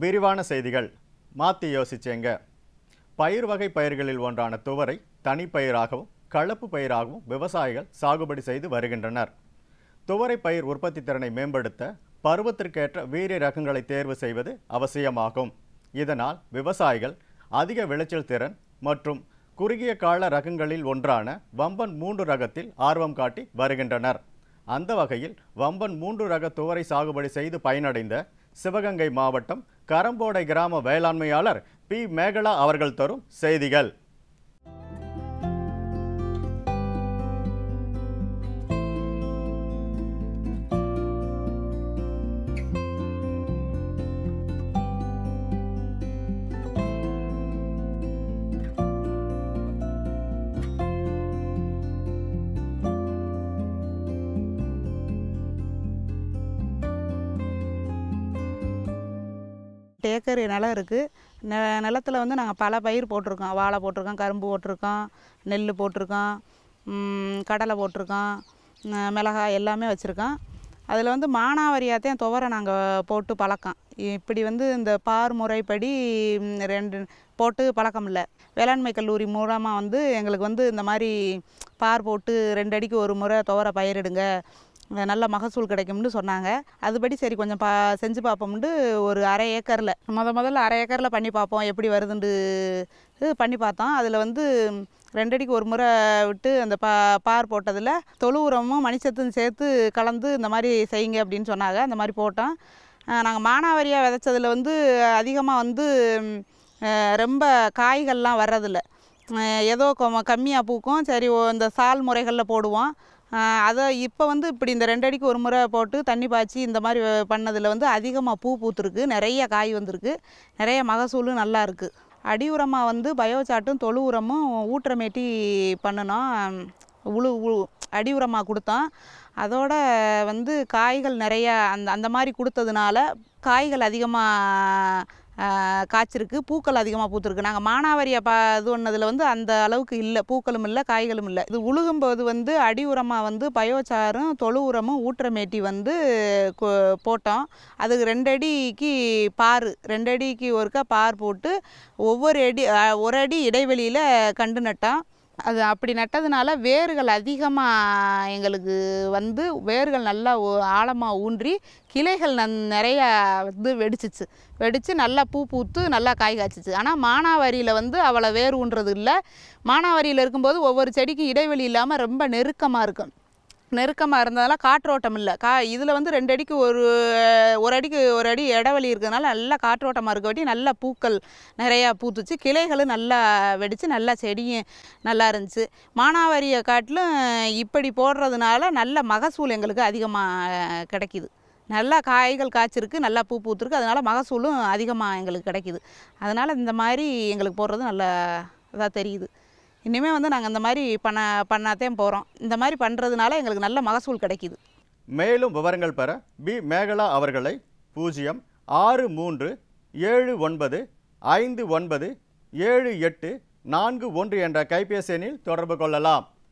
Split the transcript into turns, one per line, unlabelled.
விரிவான செய்திகள் மாற்றி யோசிச்சேங்க பயிர் வகை பயிர்களில் ஒன்றான துவரை தனிப்பயிராகவும் கலப்பு பயிராகவும் விவசாயிகள் சாகுபடி செய்து வருகின்றனர் துவரை பயிர் உற்பத்தி திறனை மேம்படுத்த பருவத்திற்கேற்ற வீரிய ரகங்களை தேர்வு செய்வது அவசியமாகும் இதனால் விவசாயிகள் அதிக விளைச்சல் திறன் மற்றும் குறுகிய கால ரகங்களில் ஒன்றான வம்பன் மூன்று ரகத்தில் ஆர்வம் காட்டி வருகின்றனர் அந்த வகையில் வம்பன் மூன்று ரக துவரை சாகுபடி செய்து பயனடைந்த சிவகங்கை மாவட்டம் கரம்போடை கிராம வேளாண்மையாளர் பி மேகலா அவர்கள் தரும் செய்திகள்
எட்டு ஏக்கர் நிலம் இருக்குது நெ நிலத்துல வந்து நாங்கள் பல பயிர் போட்டிருக்கோம் வாழை போட்டிருக்கோம் கரும்பு போட்டிருக்கோம் நெல் போட்டிருக்கோம் ம், கடலை போட்டிருக்கோம் ந- மிளகாய் எல்லாமே வச்சுருக்கோம் அதில் வந்து மானாவாரியாத்தையும் துவரை நாங்கள் போட்டு பழக்கம் இப்படி வந்து இந்த பார் முறைப்படி ம், ரெண்டு போட்டு பழக்கம் இல்லை வேளாண்மை கல்லூரி மூலமாக வந்து எங்களுக்கு வந்து இந்த மாதிரி பார் போட்டு ரெண்டு அடிக்கு ஒரு முறை துவரை பயிரிடுங்க அஹ் நல்ல மகசூல் கிடைக்கும்னு சொன்னாங்க அதுபடி சரி கொஞ்சம் பா செஞ்சு பார்ப்போம்னு ஒரு அரை ஏக்கரில் முத முதல்ல அரை ஏக்கரில் பண்ணி பார்ப்போம் எப்படி வருதுன்னு இது பண்ணி பார்த்தோம் அதில் வந்து ரெண்டடிக்கு ஒரு முறை விட்டு அந்த பா பார் போட்டதில் தொழு உரமும் மணிச்சத்தும் சேர்த்து கலந்து இந்த மாதிரி செய்யுங்க அப்படின்னு சொன்னாங்க அந்த மாதிரி போட்டோம் நாங்கள் மானாவாரியாக விதைச்சதுல வந்து அதிகமாக வந்து ம், அஹ் ரொம்ப காய்கள்லாம் வர்றதில்ல அஹ் ஏதோ கம்மியாக பூக்கும் சரி ஓ- இந்த சால் முறைகளில் போடுவோம் அஹ் அதை இப்போ வந்து இப்படி இந்த ரெண்டு அடிக்கு ஒரு முறை போட்டு தண்ணி பாய்ச்சி இந்த மாதிரி பண்ணதில் வந்து அதிகமாக பூ பூத்துருக்கு நிறைய காய் வந்திருக்கு நிறைய மகசூலும் நல்லா இருக்குது அடி உரமாக வந்து பயோசாட்டும் தொழு உரமும் ஊற்றமேட்டி பண்ணினோம் உழு உழு அடி உரமாக கொடுத்தோம் அதோட வந்து காய்கள் நிறைய அந்த அந்த மாதிரி கொடுத்ததுனால காய்கள் அதிகமாக காய்ச்சிருக்கு பூக்கள் அதிகமாக பூத்துருக்கு நாங்கள் மானாவாரியை பா இது பண்ணதில் வந்து அந்த அளவுக்கு இல்லை பூக்களும் இல்லை காய்களும் இல்லை இது உழுகும்போது வந்து அடி உரமாக வந்து பயோச்சாரும் தொழு உரமும் ஊற்றமேட்டி வந்து கொ- போட்டோம் அதுக்கு ரெண்டு அடிக்கு பார் ரெண்டு அடிக்கு ஒருக்கா பார் போட்டு ஒவ்வொரு அடி அஹ், ஒரு அடி இடைவெளியில் கண்டு நட்டோம் அது அப்படி நட்டதுனால வேர்கள் அதிகமாக எங்களுக்கு வந்து வேர்கள் நல்லா ஆழமாக ஊன்றி கிளைகள் நன் நிறையா வந்து வெடிச்சிச்சு வெடித்து நல்லா பூ பூத்து நல்லா காய் காய்ச்சிச்சு ஆனால் மானாவாரியில் வந்து அவ்வளோ வேர் ஊன்றது இல்லை மானாவாரியில் இருக்கும்போது ஒவ்வொரு செடிக்கும் இடைவெளி இல்லாமல் ரொம்ப நெருக்கமாக இருக்கும் நெருக்கமாக இருந்ததால காற்றோட்டம் இல்லை கா இதில் வந்து ரெண்டு அடிக்கு ஒரு ஒரு அடிக்கு ஒரு அடி இடைவெளி இருக்கிறதுனால நல்லா காற்றோட்டமாக இருக்க வாட்டி நல்லா பூக்கள் நிறையா பூத்துச்சு கிளைகளும் நல்லா வெடித்து நல்லா செடியும் நல்லா இருந்துச்சு மானாவாரியை காட்டிலும் இப்படி போடுறதுனால நல்ல மகசூல் எங்களுக்கு அதிகமாக கிடைக்கிது நல்லா காய்கள் காய்ச்சிருக்கு நல்லா பூ பூத்துருக்கு அதனால மகசூலும் அதிகமாக எங்களுக்கு கிடைக்கிது அதனால் இந்த மாதிரி எங்களுக்கு போடுறது நல்ல இதாக தெரியுது இனிமேல் வந்து நாங்கள் இந்த மாதிரி பண்ண பண்ணாதான் போகிறோம் இந்த மாதிரி பண்ணுறதுனால எங்களுக்கு நல்ல மகசூல் கிடைக்கிது
மேலும் விவரங்கள் பெற பி மேகலா அவர்களை பூஜ்ஜியம் ஆறு மூன்று ஏழு ஒன்பது ஐந்து ஒன்பது ஏழு எட்டு நான்கு ஒன்று என்ற கைபேசி எண்ணில் தொடர்பு கொள்ளலாம்